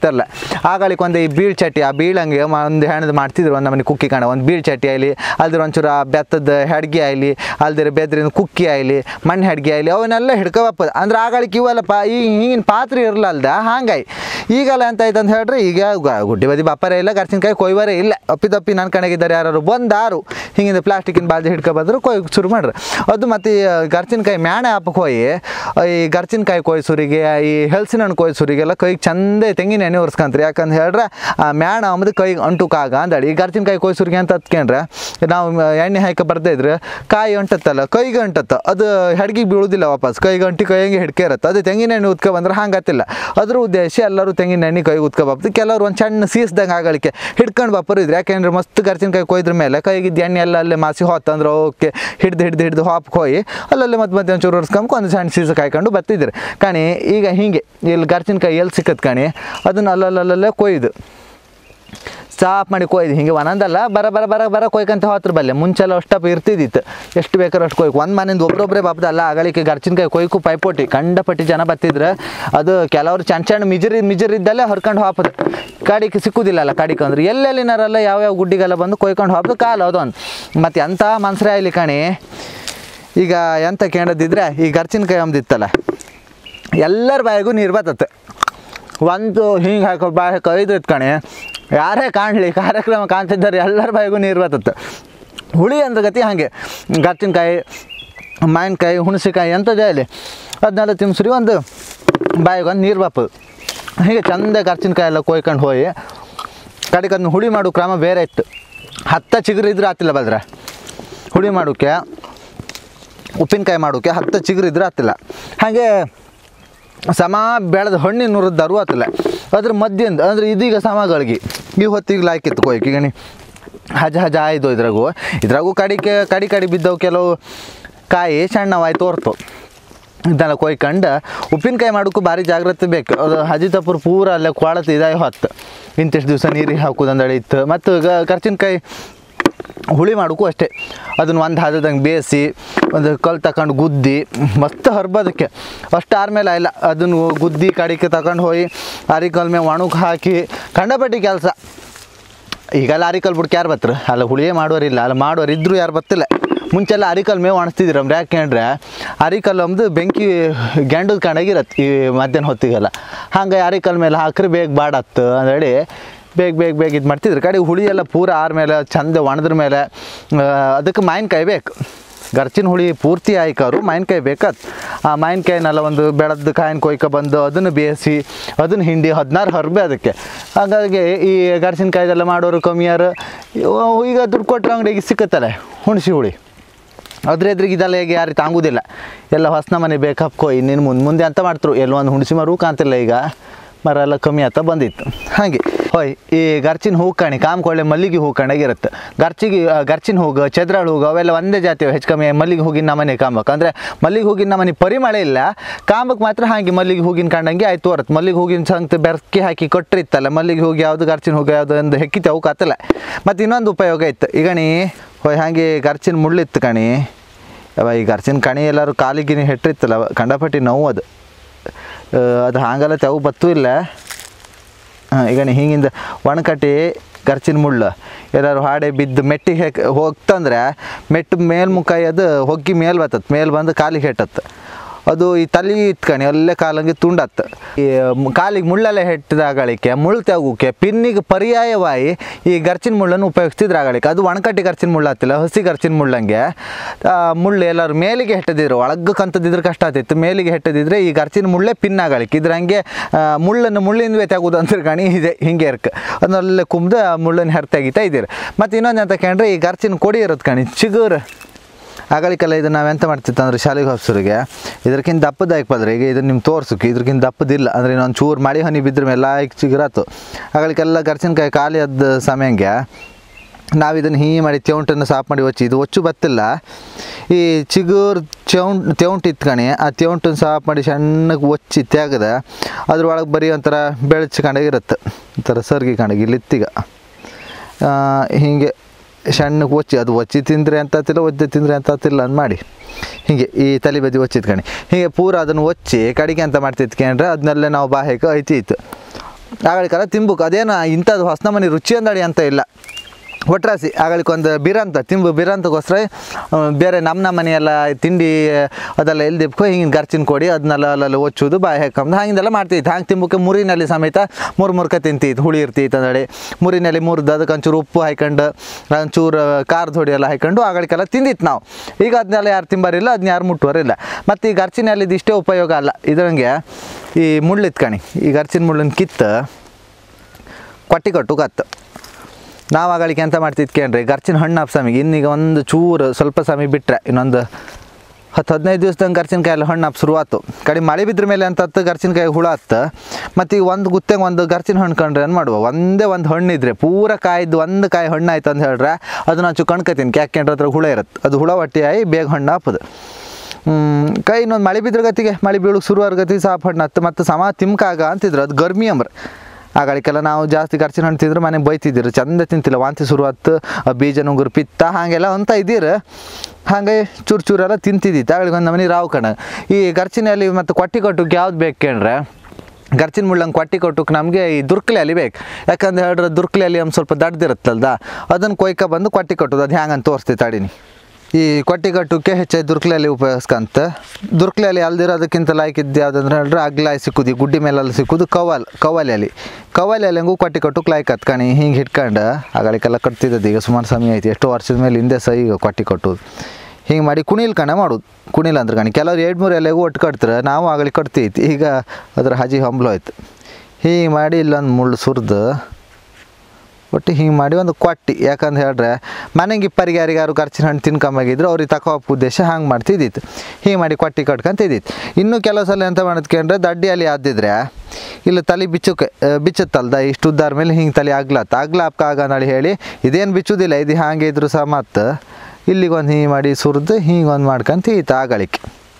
ಗೊತ್ತಿರಲ್ಲ ಆಗಳಿಗೆ ಒಂದು ಈ ಬೀಳ್ ಚಟ್ಟಿ ಆ ಬೀಳಂಗೆ ಒಂದು ಹೆಣದು ಮಾಡ್ತಿದ್ರು ಒಂದು ನಮ್ಮನೆ ಕುಕ್ಕಿ ಕಾಣ ಒಂದು ಬೀಳ್ ಚಟ್ಟಿ ಆಗಲಿ ಅಲ್ದಿರ ಒಂಚೂರು ಆ ಬೆತ್ತದ ಹೆಡ್ಗೆ ಆಗಲಿ ಅಲ್ದಿರ ಬೆದ್ರಿನ ಕುಕ್ಕಿ ಆಗಲಿ ಮಣ್ಣು ಹೆಡ್ಗೆ ಆಗಲಿ ಅವನ್ನೆಲ್ಲ ಹಿಡ್ಕೊಬಪ್ಪದ ಅಂದ್ರೆ ಆಗಳಿಗೆ ಇವೆಲ್ಲಪ್ಪ ಈ ಹಿಂಗಿನ ಪಾತ್ರೆ ಇರಲಲ್ದ ಹಾಂಗಾಯಿ ಈಗೆಲ್ಲ ಎಂತ ಆಯ್ತು ಅಂತ ಹೇಳ್ರಿ ಈಗ ಗ- ಗುಡ್ಡಿ ಬದಿ ಬಪ್ಪರೇ ಇಲ್ಲ ಗರ್ಸಿನಕಾಯಿ ಕೊಯ್ವರೇ ಇಲ್ಲ ಅಪ್ಪಿದಪ್ಪಿ ನನ್ನ ಕಣಗಿದ್ದಾರೆ ಯಾರು ಬಂದಾರು ಹಿಂಗಿಂದ ಪ್ಲಾಸ್ಟಿಕ್ಕಿನ ಬಾಲ್ದಿ ಹಿಡ್ಕೊ ಬಂದ್ರು ಕೊಯ್ ಶುರು ಮಾಡ್ರಿ ಅದು ಮತ್ತು ಈ ಗರ್ಚಿನಕಾಯಿ ಮ್ಯಾಣೆ ಹಾಪಕ್ಕೆ ಹೋಗಿ ಈ ಗರ್ಚಿನಕಾಯಿ ಕೊಯ್ಸುರಿಗೆ ಈ ಹಲಸಿನ ಹಣ್ಣು ಕೊಯ್ಸುರಿಗೆಲ್ಲ ಕೈಗೆ ಚಂದ ತೆಂಗಿನ ಎಣ್ಣೆ ಒರೆಸ್ಕೊಂತ್ರಿ ಯಾಕಂತ ಹೇಳ್ರೆ ಆ ಮ್ಯಾಣ ಅಂಬದು ಕೈಗೆ ಅಂಟುಕಾಗ ಅಂದಳಿ ಈ ಗರ್ಚಿನಕಾಯಿ ಕೊಯ್ಸುರಿಗೆ ಅಂತ ಹತ್ಕೊಂಡ್ರೆ ನಾವು ಮ- ಎಣ್ಣೆ ಹಾಕಿ ಬರ್ತಾ ಇದ್ರೆ ಕಾಯಿ ಅಂಟತ್ತಲ್ಲ ಕೈಗೆ ಅಂಟತ್ತ ಅದು ಹೆಡ್ಗಿಗೆ ಬೀಳುದಿಲ್ಲ ವಾಪಸ್ ಕೈಗೆ ಅಂಟಿ ಕೈಗೆ ಹಿಡ್ಕೆ ಇರತ್ತೆ ಅದು ತೆಂಗಿನ ಎಣ್ಣೆ ಉತ್ಕೊ ಬಂದ್ರೆ ಹಂಗತ್ತಿಲ್ಲ ಅದ್ರ ಉದ್ದೇಶ ಎಲ್ಲರೂ ತೆಂಗಿನ ಎಣ್ಣೆ ಕೈಗೆ ಉತ್ಕೊ ಬಾಪ್ದು ಕೆಲವ್ರು ಒಂದು ಸಣ್ಣ ಸೀಸ್ದಂಗೆ ಆಗಲಿಕ್ಕೆ ಹಿಡ್ಕೊಂಡು ಬಾಪರು ಇದ್ರೆ ಯಾಕೆಂದ್ರೆ ಮಸ್ತ್ ಗರ್ಚಿನಕಾಯಿ ಕೊಯ್ದ್ರ ಮೇಲೆ ಕೈಗಿದ್ದು ಎಣ್ಣೆ ಎಲ್ಲ ಅಲ್ಲೇ ಮಾಸಿ ಹೊತ್ತಂದ್ರೆ ಓಕೆ ಹಿಡ್ದು ಹಿಡ್ದು ಹಿಡ್ದು ಹಾಪ್ ಕೊಯ್ ಅಲ್ಲಲ್ಲೇ ಮತ್ತೆ ಮತ್ತೆ ಒಂಚೂರು ಒರೆಸ್ಕೊಂಬ ಒಂದು ಸಣ್ಣ ಸೀಸ ಕಾಯ್ಕೊಂಡು ಬರ್ತಿದ್ರು ಕಾಣಿ ಈಗ ಹಿಂಗೆ ಇಲ್ಲಿ ಗರ್ಚಿನಕಾಯಿ ಎಲ್ಲಿ ಸಿಕ್ಕತ್ ಕಾಣಿ ಅದನ್ನ ಅಲ್ಲಲ್ಲಲ್ಲೇ ಕೊಯ್ದು ಸಾಫ್ ಮಾಡಿ ಕೊಯ್ದು ಹಿಂಗೆ ಒಂದೊಂದಲ್ಲ ಬರ ಬರ ಬರ ಬರ ಕೊಯ್ಕಂತ ಹೋತ್ರ ಬಲ್ಲೆ ಮುಂಚೆಲ್ಲ ಅಷ್ಟಪ್ಪ ಇರ್ತಿದ್ದಿತ್ತು ಎಷ್ಟು ಬೇಕಾದ್ರೂ ಅಷ್ಟು ಕೊಯ್ಕು ಒಂದು ಮನೆಯಿಂದ ಒಬ್ರೊಬ್ಬರೇ ಬಾಪ್ದಲ್ಲ ಆಗಳಿಕೆ ಗರ್ಚಿನಕಾಯಿ ಕೊಯ್ಕು ಪೈಪೋಟಿ ಕಂಡಪಟ್ಟಿ ಜನ ಬತ್ತಿದ್ರೆ ಅದು ಕೆಲವ್ರು ಸಣ್ಣ ಸಣ್ಣ ಮಿಜರಿ ಮಿಜರಿದ್ದಲ್ಲೇ ಹೊರ್ಕೊಂಡು ಹಾಪದು ಕಾಡಿಗೆ ಸಿಕ್ಕುದಿಲ್ಲ ಅಲ್ಲ ಕಾಡಿಗೆ ಅಂದ್ರೆ ಎಲ್ಲೆಲ್ಲಿನಾರಲ್ಲ ಯಾವ್ಯಾವ ಗುಡ್ಡಿಗೆಲ್ಲ ಬಂದು ಕೊಯ್ಕೊಂಡು ಹಾಪದು ಕಾಲ ಅದೊಂದು ಮತ್ತು ಎಂಥ ಮನ್ಸರೇ ಆಗಲಿ ಕಣಿ ಈಗ ಎಂತ ಕೇಳದಿದ್ರೆ ಈ ಗರ್ಚಿನಕಾಯಿ ಅಂದಿತ್ತಲ್ಲ ಎಲ್ಲರ ಬಾಯಿಗೂ ನೀರು ಬರ್ತತ್ತೆ ಒಂದು ಹಿಂಗೆ ಹಾಕೋ ಬಾಯಿ ಕೈದು ಇಟ್ಕಣಿ ಯಾರೇ ಕಾಣಲಿ ಕಾರ್ಯಕ್ರಮ ಕಾಣ್ತಿದ್ದಾರೆ ಎಲ್ಲರ ಬಾಯಿಗೂ ನೀರು ಬರ್ತತ್ತೆ ಹುಳಿ ಅಂದ್ರೆ ಗತಿ ಹಾಗೆ ಗರ್ಚಿನಕಾಯಿ ಮಾವಿನಕಾಯಿ ಹುಣಸೆಕಾಯಿ ಎಂಥದ್ದೇ ಅಲ್ಲಿ ಅದನ್ನೆಲ್ಲ ತಿನ್ಸ್ರಿ ಒಂದು ಬಾಯಿಗೆ ಒಂದು ನೀರು ಬಾಪು ಹೀಗೆ ಚಂದ ಗರ್ಚಿನಕಾಯಿ ಎಲ್ಲ ಕೊಯ್ಕೊಂಡು ಹೋಗಿ ಕಡೆಗೆ ಅದನ್ನ ಹುಳಿ ಮಾಡೋ ಕ್ರಮ ಬೇರೆ ಇತ್ತು ಹತ್ತ ಚಿಗುರು ಇದ್ರೆ ಆತಿಲ್ಲ ಬದ್ರೆ ಹುಳಿ ಮಾಡೋಕ್ಕೆ ಉಪ್ಪಿನಕಾಯಿ ಮಾಡೋಕ್ಕೆ ಹತ್ತು ಚಿಗುರು ಇದ್ರೆ ಆತಿಲ್ಲ ಹಾಗೆ ಸಮ ಬೆಳೆದ ಹಣ್ಣಿನ ನುರದ್ದು ಅರುವತ್ತಲ್ಲ ಅದ್ರ ಮಧ್ಯದಿಂದ ಅಂದ್ರೆ ಇದೀಗ ಸಮಗಳಿಗೆ ಈ ಹೊತ್ತಿಗೆ ಲಾಯ್ಕಿತ್ತು ಕೊಯ್ಕೆ ಈಗ ನೀ ಹಜ ಹಜ ಆಯ್ದು ಇದ್ರಾಗು ಇದ್ರಾಗೂ ಕಡಿಕೆ ಕಡಿ ಕಡಿ ಬಿದ್ದವು ಕೆಲವು ಕಾಯಿ ಸಣ್ಣವಾಯ್ತು ತೋರ್ತು ಇದನ್ನೆಲ್ಲ ಕೊಯ್ಕೊಂಡು ಉಪ್ಪಿನಕಾಯಿ ಮಾಡೋಕ್ಕೂ ಭಾರಿ ಜಾಗ್ರತೆ ಬೇಕು ಅದು ಹಜಿತಪುರ ಪೂರ ಅಲ್ಲೇ ಕೊಳತು ಇದಾಗಿ ಹೊತ್ತು ಇಂತಿಷ್ಟು ದಿವಸ ನೀರಿಗೆ ಹಾಕೋದು ಅಂದಳಿ ಇತ್ತು ಮತ್ತು ಗ ಕರ್ಚಿನಕಾಯಿ ಹುಳಿ ಮಾಡೋಕ್ಕೂ ಅಷ್ಟೇ ಅದನ್ನು ಒಂದು ಹದದಂಗೆ ಬೇಯಿಸಿ ಒಂದು ಕಲ್ ತಗೊಂಡು ಗುದ್ದಿ ಮಸ್ತ್ ಹರ್ಬೋದಕ್ಕೆ ಅಷ್ಟು ಆದ್ಮೇಲೆ ಇಲ್ಲ ಅದನ್ನು ಗುದ್ದಿ ಕಡಿಕೆ ತಗೊಂಡು ಹೋಗಿ ಅರಿಕಲ್ ಮೇಲೆ ಒಣಕ್ಕೆ ಹಾಕಿ ಕಂಡಪಟ್ಟಿ ಕೆಲಸ ಈಗೆಲ್ಲ ಅರಿಕಲ್ ಬಿಡ್ಕೆ ಯಾರು ಬತ್ರು ಅಲ್ಲ ಹುಳಿಯೇ ಮಾಡೋರಿಲ್ಲ ಅಲ್ಲ ಮಾಡೋರು ಇದ್ದರೂ ಯಾರು ಬತ್ತಿಲ್ಲ ಮುಂಚೆಲ್ಲ ಅರಿಕಲ್ ಮೇವು ಒಣಸ್ತಿದ್ರು ಅಂದ್ರೆ ಯಾಕೆಂದ್ರೆ ಅರಿಕಲ್ ಅಂದು ಬೆಂಕಿ ಗೆಂಡದ ಕಂಡಾಗಿರತ್ತೆ ಈ ಮಧ್ಯಾಹ್ನ ಹೊತ್ತಿಗೆಲ್ಲ ಹಂಗೆ ಅರಿಕಲ್ ಮೇಲೆ ಹಾಕ್ರಿ ಬೇಗ ಬಾಡತ್ತು ಅಂದೇಳಿ ಬೇಗ ಬೇಗ ಬೇಗ ಇದು ಮಾಡ್ತಿದ್ರು ಕಡೆಗೆ ಹುಳಿ ಎಲ್ಲ ಪೂರ ಆರ್ಮೇಲೆ ಚಂದ ಒಣದ್ರ ಮೇಲೆ ಆ, ಅದಕ್ಕೆ ಮಾವಿನಕಾಯಿ ಬೇಕು ಗರ್ಚಿನ ಹುಳಿ ಪೂರ್ತಿ ಆಯ್ಕಾರು ಮಾವಿನಕಾಯಿ ಬೇಕಾತ್ ಆ ಮಾವಿನಕಾಯಿನೆಲ್ಲ ಒಂದು ಬೆಳೆದ ಕಾಯಿನ ಕೊಯ್ಕ ಬಂದು ಅದನ್ನು ಬೇಯಿಸಿ ಅದನ್ನು ಹಿಂಡಿ ಹದಿನಾರು ಹರ್ಬೆ ಅದಕ್ಕೆ ಹಾಗಾಗಿ ಈ ಗರ್ಚಿನಕಾಯ್ದೆಲ್ಲ ಮಾಡೋರು ಕಮ್ಮಿಯಾರು ಇವ- ಈಗ ದುಡ್ಡು ಕೊಟ್ಟರೆ ಅಂಗಡಿಗೆ ಸಿಕ್ಕತ್ತಲ್ಲ ಹುಣಸಿ ಹುಳಿ ಅದ್ರ ಎದ್ರಿಗೆ ಇದೆಲ್ಲ ಹೇಗೆ ಯಾರು ತಾಂಗುದಿಲ್ಲ ಎಲ್ಲ ಹೊಸನ ಮನೆ ಬೇಕಪ್ಕೋ ಇನ್ನೇನು ಮುಂದೆ ಮುಂದೆ ಅಂತ ಮಾಡ್ತರು ಎಲ್ಲೋ ಒಂದು ಹುಣಸಿ ಮರೂ ಕಾಣ್ತಿಲ್ಲ ಈಗ ಮರ ಎಲ್ಲ ಕಮ್ಮಿ ಆಗ್ತಾ ಬಂದಿತ್ತು ಹಾಗೆ ಹೋಯ್ ಈ ಗರ್ಚಿನ ಹೂ ಕಾಣಿ ಕಾಮ್ಕೊಳ್ಳೆ ಮಲ್ಲಿಗೆ ಹೂ ಕಾಣಾಗಿರುತ್ತೆ ಗರ್ಚಿಗೆ ಆ, ಗರ್ಚಿನ ಹೂಗು ಚದ್ರಾಳ ಹೂಗು ಅವೆಲ್ಲ ಒಂದೇ ಜಾತಿ ಹೆಚ್ಚು ಕಮ್ಮಿ ಮಲ್ಲಿಗೆ ಹೂಗಿನ ನಮನೆ ಕಾಂಬಕ್ಕೆ ಅಂದರೆ ಮಲ್ಲಿಗೆ ಹೂಗಿನ ನಮನೆ ಪರಿಮಳ ಇಲ್ಲ ಕಾಂಬಕ್ಕೆ ಮಾತ್ರ ಹಾಗೆ ಮಲ್ಲಿಗೆ ಹೂಗಿನ ಕಂಡಂಗೆ ಆಯ್ತು ಹೊರತು ಮಲ್ಲಿಗೆ ಹೂಗಿನ ಸಂಗತಿ ಬೆರ್ಕಿ ಹಾಕಿ ಕೊಟ್ಟಿರ್ತಲ್ಲ ಮಲ್ಲಿಗೆ ಹೂಗಿ ಯಾವುದು ಗರ್ಚಿನ ಹೂಗು ಯಾವುದು ಒಂದು ಹೆಕ್ಕಿತೆ ಅವು ಕತ್ತಲ್ಲ ಮತ್ತು ಇನ್ನೊಂದು ಉಪಯೋಗ ಇತ್ತು ಈಗ ನೀ ಹೋಯ್ ಹಾಗೆ ಗರ್ಚಿನ ಮುಳ್ಳಿತ್ತು ಕಣಿ ಅವ ಈ ಗರ್ಚಿನ ಕಣಿ ಎಲ್ಲರೂ ಕಾಲಿಗಿನಿ ಹೆಟ್ಟಿರ್ತಲ್ಲ ಅವ ಕಂಡಪಟ್ಟಿ ನೋವು ಅದು ಆ, ಅದು ಹಾಂಗಲ್ಲ ತೆವು ಬತ್ತೂ ಇಲ್ಲ ಆ, ಈಗ ನೀ ಹಿಂಗಿಂದ ಒಣಕಟ್ಟಿ ಗರ್ಚಿನ ಮುಳ್ಳು ಎಲ್ಲರೂ ಹಾಡೆ ಬಿದ್ದು ಮೆಟ್ಟಿಗೆ ಹೆಕ್ ಹೋಗ್ತಂದ್ರೆ ಮೆಟ್ಟು ಮೇಲ್ಮುಖ ಅದು ಹೊಗ್ಗಿ ಮೇಲೆ ಬರ್ತದೆ ಮೇಲೆ ಬಂದು ಕಾಲಿಗೆ ಹೆಟ್ಟತ್ತೆ ಅದು ಈ ತಲೆ ಇತ್ಕಣಿ ಅಲ್ಲೇ ಕಾಲಂಗೆ ತುಂಡತ್ತ ಈ ಮ್- ಕಾಲಿಗೆ ಮುಳ್ಳೆಲ್ಲ ಹೆಟ್ಟಿದಾಗಳಿಕೆ ಮುಳ್ಳು ತೆಗೋಕೆ ಪಿನ್ನಿಗೆ ಪರ್ಯಾಯವಾಗಿ ಈ ಗರ್ಚಿನ ಮುಳ್ಳನ್ನು ಉಪಯೋಗಿಸ್ತಿದ್ರು ಆಗಳಿಕೆ ಅದು ಒಣಕಟ್ಟಿ ಗರ್ಚಿನ ಮುಳ್ಳು ಹತ್ತಿಲ್ಲ ಹಸಿ ಗರ್ಚಿನ ಮುಳ್ಳಂಗೆ ಆ, ಮುಳ್ಳು ಎಲ್ಲರೂ ಮೇಲಿಗೆ ಹೆಟ್ಟದಿದ್ರು ಒಳಗೆ ಕಂತದಿದ್ರೆ ಕಷ್ಟ ಆಗ್ತಿತ್ತು ಮೇಲಿಗೆ ಹೆಟ್ಟದಿದ್ರೆ ಈ ಗರ್ಚಿನ ಮುಳ್ಳೆ ಪಿನ್ ಆಗಳಿಕೆ ಇದ್ರ ಹಂಗೆ ಆ, ಮುಳ್ಳನ್ನು ಮುಳ್ಳಿಂದವೇ ತೆಗೋದು ಅಂತ ಕಾಣಿ ಇದೆ ಹಿಂಗೆ ಇರ್ಕ ಅದನ್ನಲ್ಲೇ ಕುಮ್ದು ಆ ಮುಳ್ಳನ್ನು ಹೆರ್ ತೆಗಿತಾ ಇದ್ದೀರಿ ಮತ್ತು ಇನ್ನೊಂದು ಅಂತ ಕೇಳ್ರೆ ಈ ಗರ್ಚಿನ ಕೊಡಿ ಇರೋದು ಕಣಿ ಚಿಗುರು ಆಗಳಿಗೆಲ್ಲ ಇದು ನಾವು ಎಂತ ಮಾಡ್ತಿತ್ತು ಅಂದ್ರೆ ಶಾಲೆಗೆ ಹೋಗ್ಸೋರಿಗೆ ಇದಕ್ಕಿಂತ ದಪ್ಪದಾಯ್ಕೆ ಬಂದ್ರೆ ಈಗ ಇದು ನಿಮ್ಮ ತೋರ್ಸಕ್ಕೆ ಇದ್ರಕ್ಕಿಂತ ದಪ್ಪದಿಲ್ಲ ಅಂದರೆ ಇನ್ನೊಂದು ಚೂರು ಮಳೆ ಹನಿ ಬಿದ್ದರೆ ಎಲ್ಲ ಚಿಗುರಾತು ಆಗಳಿಗೆಲ್ಲ ಗರ್ಚಿನಕಾಯಿ ಖಾಲಿ ಆದ ಸಮಯಂಗೆ ನಾವು ಇದನ್ನು ಹೀ ಮಾಡಿ ತೆವಂಟನ್ನು ಸಾಫ್ ಮಾಡಿ ಒಚ್ಚಿ ಇದು ಒಚ್ಚು ಬತ್ತಿಲ್ಲ ಈ ಚಿಗುರು ಚೌಂಟ್ ತೆವಂಟು ಇತ್ಕಣಿ ಆ ತೆವಂಟನ್ನು ಸಾಫ್ ಮಾಡಿ ಸಣ್ಣಗೆ ಒಚ್ಚಿ ತೆಗೆದ ಅದ್ರೊಳಗೆ ಬರೀ ಒಂಥರ ಬೆಳಚ್ಕೊಂಡಾಗಿರುತ್ತೆ ಒಂಥರ ಸರ್ಗಿ ಕಂಡಾಗ ಇಲ್ಲಿತ್ತೀಗ ಆ, ಹೀಗೆ ಸಣ್ಣಗೆ ಒಚ್ಚಿ ಅದು ಒಚ್ಚಿ ತಿಂದರೆ ಅಂತ ಆತಿಲ್ಲ ಒದ್ದೆ ತಿಂದರೆ ಅಂತ ಆತಿಲ್ಲ ಅಂತ ಮಾಡಿ ಹೀಗೆ ಈ ತಲೆ ಬದಿ ಒಚ್ಚಿತ್ಕಣಿ ಹೀಗೆ ಪೂರ ಅದನ್ನು ಒಚ್ಚಿ ಕಡಿಗೆ ಅಂತ ಮಾಡ್ತಿತ್ಕೊಂಡ್ರೆ ಅದನ್ನೆಲ್ಲ ನಾವು ಬಾಹ್ಯಕ್ಕೆ ಐತಿ ಇತ್ತು ಆಗಳಿಕಲ್ಲ ತಿನ್ಬೇಕು ಅದೇನು ಇಂಥದ್ದು ಹೊಸ ಮನೆ ರುಚಿ ಅಂದಡಿ ಅಂತ ಇಲ್ಲ ಒಟ್ರಾಸಿ ಆಗಳಿಕೆ ಒಂದು ಬಿರಂತ ತಿಂಬು ಬಿರಂತಗೋಸ್ಕರ ಆ, ಬೇರೆ ನಮ್ಮ ನಮ್ಮ ಮನೆಯೆಲ್ಲ ತಿಂಡಿ ಅದೆಲ್ಲ ಎಲ್ದಿಪ್ಕೊ ಹಿಂಗೆ ಗರ್ಚಿನ ಕೊಡಿ ಅದನ್ನೆಲ್ಲ ಅಲ್ಲೆಲ್ಲ ಒಚ್ಚೋದು ಬಾಯಿ ಹಾಕಂದು ಹಂಗೆಲ್ಲ ಮಾಡ್ತಿತ್ತು ಹಂಗೆ ತಿಂಬಕ್ಕೆ ಮುರಿನಲ್ಲಿ ಸಮೇತ ಮೂರು ಮುರ್ಕ ತಿಂತಿತ್ತು ಹುಳಿ ಇರ್ತಿತ್ತು ಅಂದೇಳಿ ಮುರಿನಲ್ಲಿ ಮುರಿದು ಅದಕ್ಕೆ ಒಂಚೂರು ಉಪ್ಪು ಹಾಯ್ಕೊಂಡು ಒಂಚೂರು ಖಾರದ ಹೊಡಿ ಎಲ್ಲ ಹಾಯ್ಕೊಂಡು ಆಗಳಿಗೆಲ್ಲ ತಿಂದಿತ್ತು ನಾವು ಈಗ ಅದನ್ನೆಲ್ಲ ಯಾರು ತಿಂಬಾರಿಲ್ಲ ಅದನ್ನ ಯಾರು ಮುಟ್ಟುವರಿಲ್ಲ ಮತ್ತು ಈ ಗರ್ಚಿನಲ್ಲಿ ಇದು ಇಷ್ಟೇ ಉಪಯೋಗ ಅಲ್ಲ ಇದ್ರಂಗೆ ಈ ಮುಳ್ಳಿತ್ತು ಕಣಿ ಈ ಗರ್ಚಿನ ಮುಳ್ಳನ್ನು ಕಿತ್ತು ಕೊಟ್ಟಿ ಕಟ್ಟು ಕತ್ತು ನಾವು ಆಗಳಿಗೆ ಎಂತ ಮಾಡ್ತಿದ್ ಕೇಳ್ರಿ ಗರ್ಚಿನ ಹಣ್ಣು ಹಪ್ಸಮಿಗೆ ಇನ್ನೀಗ ಒಂದು ಚೂರು ಸ್ವಲ್ಪ ಸಮಯ ಬಿಟ್ಟರೆ ಇನ್ನೊಂದು ಹತ್ತು ಹದಿನೈದು ದಿವಸದಂಗೆ ಗರ್ಚಿನಕಾಯಿ ಎಲ್ಲ ಹಣ್ಣು ಹಪ್ ಶುರುವಾತು ಕಡಿಮೆ ಮಳೆ ಬಿದ್ರ ಮೇಲೆ ಅಂತ ಹತ್ತು ಗರ್ಚಿನಕಾಯಿ ಹುಳ ಹತ್ತು ಮತ್ತು ಈಗ ಒಂದು ಗುತ್ತೆಗೆ ಒಂದು ಗರ್ಚಿನ ಹಣ್ಣು ಕಂಡ್ರೆ ಏನು ಮಾಡುವ ಒಂದೇ ಒಂದು ಹಣ್ಣು ಇದ್ರೆ ಪೂರ ಕಾಯ್ದು ಒಂದು ಕಾಯಿ ಹಣ್ಣು ಆಯ್ತು ಅಂತ ಹೇಳ್ರೆ ಅದನ್ನ ಹಚ್ಚು ಕಣ್ಕತೀನಿ ಯಾಕೆಂದ್ರೆ ಅದ್ರ ಹುಳ ಇರುತ್ತೆ ಅದು ಹುಳ ಒಟ್ಟಿಯಾಗಿ ಬೇಗ ಹಣ್ಣು ಹಾಪದು ಹ್ಮ್, ಕೈ ಇನ್ನೊಂದು ಮಳೆ ಬಿದ್ರ ಗತಿಗೆ ಮಳೆ ಬೀಳಕ್ಕೆ ಶುರುವಾರ ಗತಿ ಸಾಪ್ ಹಣ್ಣು ಹತ್ತು ಮತ್ತು ಸಮ ತಿಮ್ಕಾಗ ಅಂತಿದ್ರು ಅದು ಗರ್ಮಿ ಅಂಬ್ರ ಆಗಳಿಗೆಲ್ಲ ನಾವು ಜಾಸ್ತಿ ಖರ್ಚಿನ ಹಣ್ಣು ತಿಂದ್ರೆ ಮನೆಗೆ ಬೈತಿದ್ದೀರಿ ಚಂದ ತಿಂತಿಲ್ಲ ವಾಂತಿ ಶುರುವಾತು ಆ ಬೀಜ ನುಂಗುರು ಪಿತ್ತ ಹಾಗೆಲ್ಲ ಅಂತ ಇದ್ದೀರ ಹಾಗೆ ಚೂರು ಚೂರೆಲ್ಲ ತಿಂತಿದ್ದಿತ್ತು ಆಗಳಿಗೆ ಒಂದು ನಮನಿ ರಾವ್ ಕಣ ಈ ಗರ್ಚಿನಲ್ಲಿ ಮತ್ತು ಕೊಟ್ಟಿ ಕಟ್ಟುಕ್ಕೆ ಯಾವ್ದು ಬೇಕು ಕೇಳ್ರೆ ಗರ್ಚಿನ ಮುಳ್ಳಂಗೆ ಕೊಟ್ಟಿ ಕೊಟ್ಟಕ್ಕೆ ನಮಗೆ ಈ ದುರ್ಕಲೆ ಅಲ್ಲಿ ಬೇಕು ಯಾಕಂದ್ರೆ ಹೇಳಿದ್ರೆ ದುರ್ಕಲೆ ಅಲ್ಲಿ ಒಂದು ಸ್ವಲ್ಪ ದಡ್ದಿರುತ್ತಲ್ದ ಅದನ್ನು ಕೊಯ್ಕ ಬಂದು ಕೊಟ್ಟಿ ಕಟ್ಟೋದು ಅದು ಹ್ಯಾಂಗಂತ ತೋರಿಸ್ತಿ ತಡೀನಿ ಈ ಕೊಟ್ಟಿ ಕಟ್ಟುಕ್ಕೆ ಹೆಚ್ಚಾಗಿ ದುರ್ಕಲೆಯಲ್ಲಿ ಉಪಯೋಗಿಸ್ಕಂತ ದುರ್ಕಲೆಯಲ್ಲಿ ಅಲ್ದಿರೋದಕ್ಕಿಂತ ಲಾಯ್ಕಿದ್ದು ಯಾವುದಂದ್ರೆ ಹೇಳಿದ್ರೆ ಅಗ್ಲಾಯ್ ಸಿಕ್ಕುದು ಈ ಗುಡ್ಡಿ ಮೇಲೆಲ್ಲ ಸಿಕ್ಕುದು ಕವಲ್ ಕವಲೆಯಲ್ಲಿ ಕವಲೆಯಲ್ಲಿ ಹೆಂಗೂ ಕೊಟ್ಟಿ ಕಟ್ಟುಕ್ಕೆ ಲಾಯ್ಕ್ ಹತ್ಕಣಿ ಹಿಂಗೆ ಹಿಡ್ಕೊಂಡು ಆಗಳಿಗೆಲ್ಲ ಕಟ್ತಿದ್ದದ್ದು ಈಗ ಸುಮಾರು ಸಮಯ ಐತಿ ಎಷ್ಟೋ ವರ್ಷದ ಮೇಲೆ ಹಿಂದೆ ಸಹ ಈಗ ಕೊಟ್ಟಿ ಕಟ್ಟೋದು ಹಿಂಗೆ ಮಾಡಿ ಕುಣಿಲ್ ಕಣ ಮಾಡೋದು ಕುಣಿಲ್ ಅಂದ್ರೆ ಕಣಿ ಕೆಲವ್ರು ಎರಡು ಮೂರು ಎಲೆಗೂ ಒಟ್ಟು ಕಟ್ತಾರೆ ನಾವು ಆಗಲಿ ಕಟ್ತೈತಿ ಈಗ ಅದ್ರ ಹಜಿ ಹಂಬ್ಲು ಆಯ್ತು ಹೀಗೆ ಮಾಡಿ ಇಲ್ಲೊಂದು ಮುಳ್ಳು ಸುರಿದು ಒಟ್ಟು ಹಿಂಗೆ ಮಾಡಿ ಒಂದು ಕೊಟ್ಟಿ ಯಾಕಂತ ಹೇಳ್ರೆ ಮನೆಗೆ ಇಪ್ಪರಿಗೆ ಯಾರಿಗಾರು ಖರ್ಚಿನ ಹಣ್ಣು ತಿನ್ಕೊಂಬಾಗಿದ್ರು ಅವ್ರಿಗೆ ತಕೋಪ್ಪ ಉದ್ದೇಶ ಹಂಗೆ ಮಾಡ್ತಿದ್ದಿತ್ತು ಹೀಗೆ ಮಾಡಿ ಕೊಟ್ಟಿ ಕಟ್ಕೊಂತಿದ್ದಿತ್ತು ಇನ್ನೂ ಕೆಲವು ಸಲ ಎಂತ ಮಾಡ್ತ್ಕೊಂಡ್ರೆ ದಡ್ಡಿಯಲ್ಲಿ ಆದಿದ್ರೆ ಇಲ್ಲ ತಲೆ ಬಿಚ್ಚಕ್ಕೆ ಬಿಚ್ಚತ್ತಲ್ದ ಇಷ್ಟು ಉದ್ದಾರ ಮೇಲೆ ಹಿಂಗೆ ತಲೆ ಆಗ್ಲತ್ತ ಆಗ್ಲಾಪ್ಕ ಆಗನಳಿ ಹೇಳಿ ಇದೇನು ಬಿಚ್ಚುದಿಲ್ಲ ಇದು ಹಾಗೆ ಇದ್ರು ಸಹ ಮತ್ತು ಇಲ್ಲಿಗೊಂದು ಹಿಂಗೆ ಮಾಡಿ ಸುರಿದು ಹಿಂಗೆ ಒಂದು ಮಾಡ್ಕೊಂತ ಈತ ಆಗಳಿಕೆ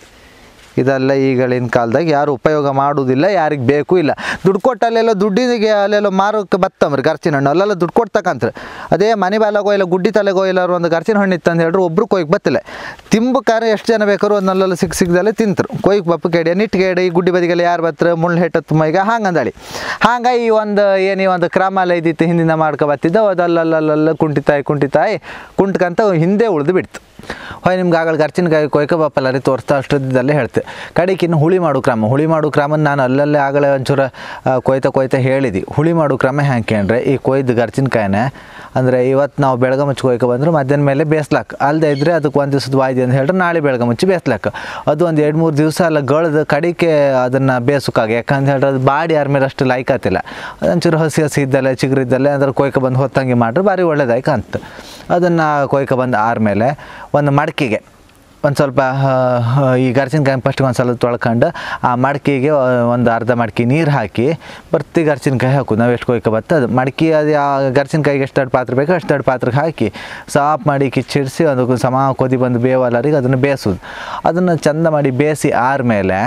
ಇದೆಲ್ಲ ಈಗಳಿನ ಕಾಲದಾಗ ಯಾರು ಉಪಯೋಗ ಮಾಡುವುದಿಲ್ಲ ಯಾರಿಗೆ ಬೇಕು ಇಲ್ಲ ದುಡ್ಡು ಕೊಟ್ಟು ಅಲ್ಲೆಲ್ಲ ದುಡ್ಡಿಗೆ ಅಲ್ಲೆಲ್ಲ ಮಾರೋಕ್ಕೆ ಬತ್ತಂಬ್ರಿ ಗರ್ಚಿನ ಹಣ್ಣು ಅಲ್ಲೆಲ್ಲ ದುಡ್ಡು ಕೊಡ್ತಕ್ಕಂತ್ರಿ ಅದೇ ಮನೆ ಬಾಲಾಗೋ ಇಲ್ಲ ಗುಡ್ಡಿ ತಲೆಗೋ ಇಲ್ಲಾರು ಒಂದು ಗರ್ಚಿನ ಹಣ್ಣು ಇತ್ತು ಅಂತ ಹೇಳ್ರಿ ಒಬ್ರು ಕೊಯ್ಗೆ ಬತ್ತಿಲ್ಲ ತಿಂಬಕ್ಕಾರೆ ಎಷ್ಟು ಜನ ಬೇಕಾದ್ರು ಅದನ್ನೆಲ್ಲ ಸಿಕ್ಕ ಸಿಕ್ಕದಲ್ಲೇ ತಿಂತರು ಕೊಯ್ಗೆ ಬಪ್ಪ ಕೇಡಿ ನಿಟ್ಟಿಗೆಡಿ ಈ ಗುಡ್ಡಿ ಬದಿಗೆಲ್ಲ ಯಾರು ಬತ್ತರ ಮುಳ್ಳು ಹೆಟ್ಟತ್ತು ಮೈಗ ಹಂಗೆ ಅಂದಳಿ ಹಂಗೆ ಈ ಒಂದು ಏನು ಈ ಒಂದು ಕ್ರಮ ಎಲ್ಲ ಇದ್ದಿತ್ತು ಹಿಂದಿನ ಮಾಡ್ಕೊ ಬತ್ತಿದ್ದ ಅದಲ್ಲಲ್ಲಲ್ಲ ಕುಂಟಿತಾಯಿ ಕುಂಟಿತಾಯಿ ಕುಂಟ್ಕಂತ ಹಿಂದೆ ಉಳಿದು ಬಿಡ್ತು ಹೊಯ್ ನಿಮ್ಗೆ ಆಗಳ ಗರ್ಚಿನಕಾಯಿ ಕೊಯ್ಕೊ ಬಪ್ಪಲ್ಲ ರೀ ತೋರಿಸ್ತಾ ಅಷ್ಟೊದ್ದಲ್ಲೇ ಹೇಳ್ತೆ ಕಡೆಗೆ ಇನ್ನು ಹುಳಿ ಮಾಡು ಕ್ರಮ ಹುಳಿ ಮಾಡು ಕ್ರಮನ ನಾನು ಅಲ್ಲಲ್ಲೇ ಆಗಲೇ ಒಂಚೂರು ಆ, ಕೊಯ್ತಾ ಕೊಯ್ತಾ ಹೇಳಿದಿ ಹುಳಿ ಮಾಡು ಕ್ರಮ ಹ್ಯಾಂಗೆ ಅಂದ್ರೆ ಈ ಕೊಯ್ದು ಗರ್ಚಿನಕಾಯಿನ ಅಂದರೆ ಇವತ್ತು ನಾವು ಬೆಳಗ್ಗೆ ಮುಚ್ಚಿ ಕೊಯ್ಕೊ ಬಂದ್ರೆ ಮಧ್ಯಾಹ್ನ ಮೇಲೆ ಬೇಯಿಸ್ಲಾಕ ಅಲ್ಲದೆ ಇದ್ದರೆ ಅದಕ್ಕೆ ಒಂದು ದಿವಸದ ವಾಯ್ದಿ ಅಂತ ಹೇಳಿದ್ರೆ ನಾಳೆ ಬೆಳಗ್ಗೆ ಮುಚ್ಚಿ ಬೇಯಿಸ್ಲಾಕ ಅದು ಒಂದು ಎರಡು ಮೂರು ದಿವಸ ಎಲ್ಲ ಗಳ್ದು ಕಡಿಕೆ ಅದನ್ನು ಬೇಯಿಸೋಕ್ಕಾಗ ಯಾಕಂತ ಹೇಳಿದ್ರೆ ಅದು ಬಾಡಿ ಯಾರ ಮೇಲೆ ಅಷ್ಟು ಲೈಕ್ ಆತಿಲ್ಲ ಒಂಚೂರು ಹಸಿ ಹಸಿ ಇದ್ದಲ್ಲೇ ಚಿಗುರಿದ್ದಲ್ಲೇ ಅಂದ್ರೆ ಕೊಯ್ಕೊ ಬಂದು ಹೊತ್ತಂಗೆ ಮಾಡ್ರೆ ಭಾರಿ ಒಳ್ಳೇದಾಯ್ತು ಅಂತ ಅದನ್ನು ಕೊಯ್ಕೊ ಬಂದು ಆರ್ಮೇಲೆ ಒಂದು ಮಡಕೆಗೆ ಒಂದು ಸ್ವಲ್ಪ ಆ, ಆ, ಈ ಗರ್ಚಿನಕಾಯಿ ಫಸ್ಟಿಗೆ ಒಂದು ಸ್ವಲ್ಪ ತೊಳ್ಕೊಂಡು ಆ ಮಡಕೆಗೆ ಒಂದು ಅರ್ಧ ಮಡಕೆ ನೀರು ಹಾಕಿ ಬರ್ತಿ ಗರ್ಚಿನಕಾಯಿ ಹಾಕೋದು ನಾವು ಎಷ್ಟು ಕೊಯ್ಕೊ ಬತ್ತ ಅದು ಮಡಕೆ ಅದು ಆ ಗರ್ಚಿನಕಾಯಿಗೆ ಎಷ್ಟು ಎರಡು ಪಾತ್ರೆ ಬೇಕು ಅಷ್ಟು ಎರಡು ಪಾತ್ರೆಗೆ ಹಾಕಿ ಸಾಫ್ ಮಾಡಿ ಕಿಚ್ಚಿಡಿಸಿ ಅದಕ್ಕೆ ಸಮ ಕೊದಿ ಬಂದು ಬೇವಲ್ಲರಿಗೆ ಅದನ್ನು ಬೇಯಿಸೋದು ಅದನ್ನು ಚಂದ ಮಾಡಿ ಬೇಯಿಸಿ ಆರ್ಮೇಲೆ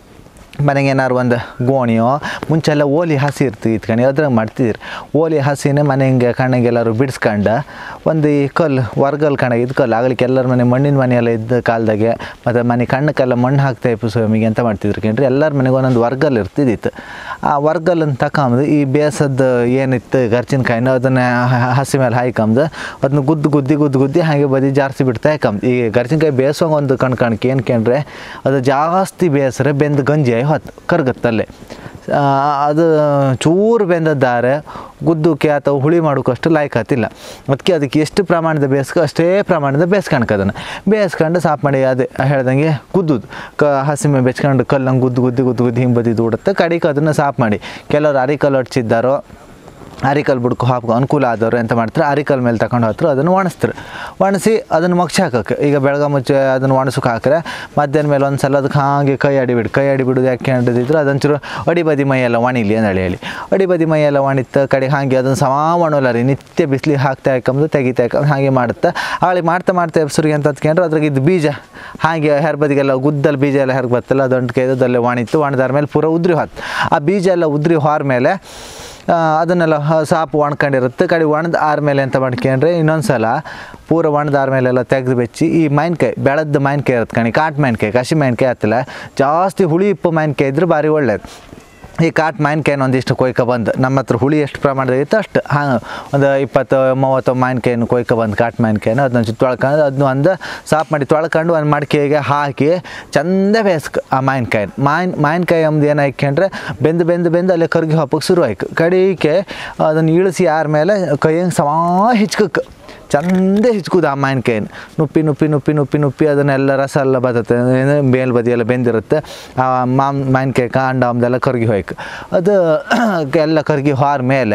ಮನೆಗೆ ಏನಾರು ಒಂದು ಗೋಣಿಯೋ ಮುಂಚೆಲ್ಲ ಓಲಿ ಹಸಿ ಇರ್ತಿತ್ತು ಕಣಿ ಅದ್ರಾಗ ಮಾಡ್ತಿದ್ರು ಓಲಿ ಹಸಿನೇ ಮನೆಗೆ ಕಣ್ಣಿಗೆ ಎಲ್ಲರೂ ಬಿಡಿಸ್ಕೊಂಡು ಒಂದು ಈ ಕಲ್ಲು ವರ್ಗಲ್ ಕಣಗೆ ಕಲ್ಲು ಆಗ್ಲಿಕ್ಕೆ ಎಲ್ಲರ ಮನೆ ಮಣ್ಣಿನ ಮನೆಯೆಲ್ಲ ಇದ್ದ ಕಾಲದಾಗೆ ಮತ್ತು ಮನೆ ಕಣ್ಣಕ್ಕೆಲ್ಲ ಮಣ್ಣು ಹಾಕ್ತಾ ಇಪ್ಪು ಸ್ವಾಮಿಗೆ ಅಂತ ಮಾಡ್ತಿದ್ರು ಕೇಳ್ರಿ ಎಲ್ಲರ ಮನೆಗೆ ಒಂದೊಂದು ವರ್ಗಲ್ ಇರ್ತಿದ್ದಿತ್ತು ಆ ವರ್ಗಲ್ಲನ್ನು ತಕೊಂಬದು ಈ ಬೇಸದ್ದು ಏನಿತ್ತು ಗರ್ಚಿನಕಾಯಿನ ಅದನ್ನು ಹಸಿ ಮೇಲೆ ಹಾಯ್ಕೊಂಬದು ಅದನ್ನ ಗುದ್ದು ಗುದ್ದಿ ಗುದ್ದು ಗುದ್ದಿ ಹಾಗೆ ಬದಿ ಜಾರ್ಸಿ ಬಿಡ್ತಾ ಹಾಕಂಬ ಈ ಗರ್ಚಿನಕಾಯಿ ಬೇಯಿಸೋಂಗೆ ಒಂದು ಕಣ್ ಕಣ್ಕೆ ಏನು ಕೇಳ್ರೆ ಅದು ಜಾಸ್ತಿ ಬೇಸರೆ ಬೆಂದು ಗಂಜಿ ಆಗಿ ಹೊತ್ತು ಕರ್ಗತ್ತಲ್ಲೇ ಆ, ಅದು ಚೂರು ಬೆಂದದ್ದಾರೆ ಗುದ್ದಕ್ಕೆ ಅಥವಾ ಹುಳಿ ಮಾಡೋಕ್ಕಷ್ಟು ಲಾಯ್ಕತ್ತಿಲ್ಲ ಅದಕ್ಕೆ ಅದಕ್ಕೆ ಎಷ್ಟು ಪ್ರಮಾಣದ ಬೇಯಿಸ್ಕೊ ಅಷ್ಟೇ ಪ್ರಮಾಣದ ಬೇಯಿಸ್ಕೊಳಕ್ಕೆ ಅದನ್ನು ಬೇಯಿಸ್ಕೊಂಡು ಸಾಫ್ ಮಾಡಿ ಅದೇ ಹೇಳ್ದಂಗೆ ಗುದ್ದುದು ಕ ಹಸಿಮೆ ಬೆಚ್ಕೊಂಡು ಕಲ್ಲಂಗೆ ಗುದ್ದು ಗುದ್ದಿ ಗುದ್ದು ಗುದ್ದಿ ಹಿಂಗೆ ಬದಿದ್ದು ಉಡುತ್ತೆ ಕಡಿಗೆ ಅದನ್ನು ಸಾಫ್ ಮಾಡಿ ಕೆಲವರು ಅರಿಕಲ್ಲು ಹೊಡ್ಸಿದ್ದಾರೋ ಅರಿಕಲ್ ಬುಡ್ಕು ಹಾಕೋ ಅನುಕೂಲ ಆದವರು ಎಂತ ಮಾಡ್ತಾರೆ ಅರಿಕಲ್ ಮೇಲೆ ತಗೊಂಡು ಹೋದ್ರು ಅದನ್ನು ಒಣಸ್ತಾರೆ ಒಣಸಿ ಅದನ್ನು ಮಗ್ಚಿ ಹಾಕೋಕೆ ಈಗ ಬೆಳಗ್ಗೆ ಮುಚ್ಚೆ ಅದನ್ನು ಒಣಸಕ್ಕೆ ಹಾಕ್ರೆ ಮಧ್ಯಾಹ್ನ ಮೇಲೆ ಒಂದು ಸಲ ಅದಕ್ಕೆ ಹಾಗೆ ಕೈ ಅಡಿಬಿಡು ಕೈ ಅಡಿಬಿಡೋದು ಯಾಕೆ ಹಿಡಿದಿದ್ರು ಅದೊಂಚೂರು ಅಡಿಬದಿ ಮೈಯೆಲ್ಲ ಒಣಿಲಿ ಅಂತ ಹೇಳಿ ಅಡಿಬದಿ ಮೈಯೆಲ್ಲ ಒಣಿತ ಕಡೆ ಹಾಗೆ ಅದನ್ನು ಸಮ ಒಣೋಲ್ಲ ರೀ ನಿತ್ಯ ಬಿಸಿಲಿಗೆ ಹಾಕ್ತಾ ಹಾಕಂಬುದು ತೆಗಿತಾ ಹಾಕಂಬ ಹಾಗೆ ಮಾಡುತ್ತೆ ಅವಳಿಗೆ ಮಾಡ್ತಾ ಮಾಡ್ತಾ ಎಬ್ಸರಿಗೆ ಅಂತ ಹತ್ಕೊಂಡ್ರೆ ಅದ್ರಾಗ ಇದು ಬೀಜ ಹಾಗೆ ಹೆರ್ಬದಿಗೆಲ್ಲ ಗುದ್ದಲ್ಲಿ ಬೀಜ ಎಲ್ಲ ಹೆರ್ಗೆ ಬರ್ತಲ್ಲ ಅದೊಂದು ಕೈದಲ್ಲೇ ಒಣಿತು ಒಣದಾರ ಮೇಲೆ ಪೂರ ಉದ್ರಿ ಹೊತ್ತು ಆ ಬೀಜ ಎಲ್ಲ ಉದ್ರಿ ಹೋರ ಮೇಲೆ ಆ, ಅದನ್ನೆಲ್ಲ ಹ- ಸಾಪು ಒಣ್ಕೊಂಡಿರುತ್ತೆ ಕಡೆ ಒಣದ ಆದ್ಮೇಲೆ ಎಂತ ಮಾಡ್ಕೊಂಡ್ರೆ ಇನ್ನೊಂದು ಸಲ ಪೂರ ಒಣದ ಆದ್ಮೇಲೆಲ್ಲ ತೆಗೆದು ಬೆಚ್ಚಿ ಈ ಮಾವಿನ್ಕಾಯಿ ಬೆಳದ ಮಾವಿನ್ಕಾಯಿ ಇರುತ್ತೆ ಕಣಿ ಕಾಟು ಮಾವಿನ್ಕಾಯಿ ಕಸಿ ಮಾವಿನ್ಕಾಯಿ ಆತಿಲ್ಲ ಜಾಸ್ತಿ ಹುಳಿ ಉಪ್ಪು ಮಾವಿನ್ಕಾಯಿ ಇದ್ರೆ ಭಾರಿ ಒಳ್ಳೇದು ಈ ಕಾಟ್ ಮಾವಿನಕಾಯಿನ ಒಂದಿಷ್ಟು ಕೊಯ್ಕೊ ಬಂದು ನಮ್ಮ ಹತ್ರ ಹುಳಿ ಎಷ್ಟು ಪ್ರಮಾಣದಾಗ ಇತ್ತು ಅಷ್ಟು ಹಾಂ ಒಂದು ಇಪ್ಪತ್ತು ಮೂವತ್ತು ಮಾವಿನಕಾಯಿನ ಕೊಯ್ಕೊ ಬಂದು ಕಾಟ್ ಮಾವಿನಕಾಯಿನ ಅದನ್ನ ಒಂಚೂರು ತೊಳ್ಕೊಂಡು ಅದನ್ನ ಒಂದು ಸಾಫ್ ಮಾಡಿ ತೊಳ್ಕೊಂಡು ಒಂದು ಮಡಿಕೆಗೆ ಹಾಕಿ ಚಂದ ಬೇಯಿಸ್ಕ ಆ ಮಾವಿನಕಾಯಿನ ಮಾವಿನ ಮಾವಿನಕಾಯಿ ಅಂಬ್ದು ಏನು ಹಾಕ್ಯಂಡ್ರೆ ಬೆಂದು ಬೆಂದು ಬೆಂದು ಅಲ್ಲೇ ಕರ್ಗಿ ಹಾಪಕ್ಕೆ ಶುರು ಆಯ್ತು ಕಡಿಕೆ ಅದನ್ನು ಇಳಿಸಿ ಯಾರ ಮೇಲೆ ಕೈಯಂಗೆ ಸಮಾ ಹಿಚ್ಕಕ್ಕೆ ಚಂದ ಹಿಚ್ಕುದು ಆ ಮಾವಿನಕಾಯಿನ ನುಪ್ಪಿ ನುಪ್ಪಿ ನುಪ್ಪಿ ನುಪ್ಪಿ ನುಪ್ಪಿ ಅದನ್ನೆಲ್ಲ ರಸ ಎಲ್ಲ ಬರ್ತದೆ ಮೇಲ್ ಬದಿ ಎಲ್ಲ ಬೆಂದಿರುತ್ತೆ ಆ ಮಾಮ್ ಮಾವಿನಕಾಯಿ ಕಾಂಡ ಅಮ್ದೆಲ್ಲ ಕರ್ಗಿ ಹೋಯ್ಕು ಅದು ಎಲ್ಲ ಕರ್ಗಿ ಹೋದ ಮೇಲೆ